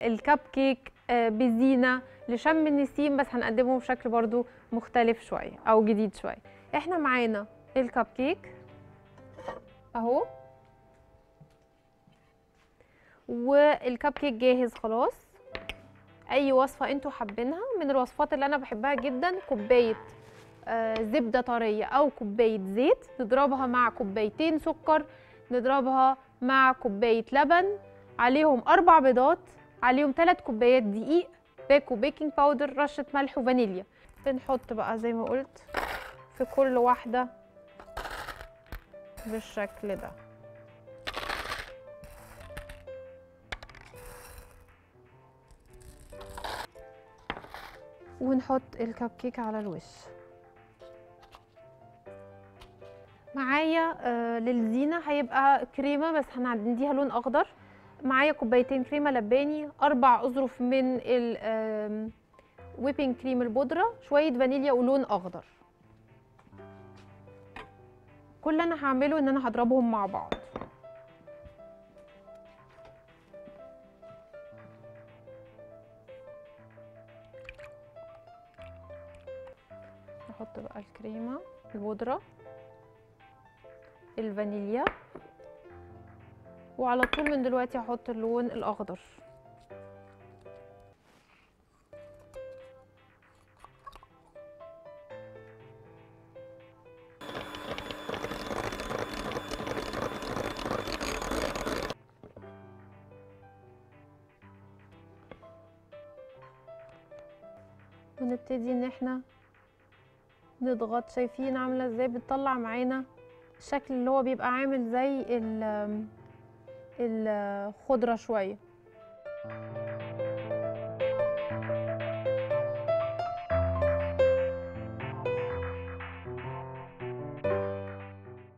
الكب كيك آه، بزينه لشم النسيم بس هنقدمه بشكل برضو مختلف شويه او جديد شويه احنا معانا الكب كيك اهو والكب كيك جاهز خلاص اي وصفه انتوا حابينها من الوصفات اللي انا بحبها جدا كوبايه آه، زبده طريه او كوبايه زيت نضربها مع كوبايتين سكر نضربها مع كوبايه لبن عليهم اربع بيضات عليهم ثلاث كوبايات دقيق باكو بيكنج باودر رشه ملح وفانيليا بنحط بقى زي ما قلت في كل واحده بالشكل ده ونحط الكب كيك على الوش معايا آه للزينه هيبقى كريمه بس هنديها لون اخضر معايا كوبايتين كريمه لباني اربع اظرف من ال ويبنج كريم البودره شويه فانيليا ولون اخضر كل اللي انا هعمله ان انا هضربهم مع بعض نحط بقى الكريمه البودره الفانيليا وعلى طول من دلوقتي هحط اللون الاخضر ونبتدي ان احنا نضغط شايفين عامله ازاي بتطلع معانا الشكل اللي هو بيبقى عامل زي ال- الخضره شويه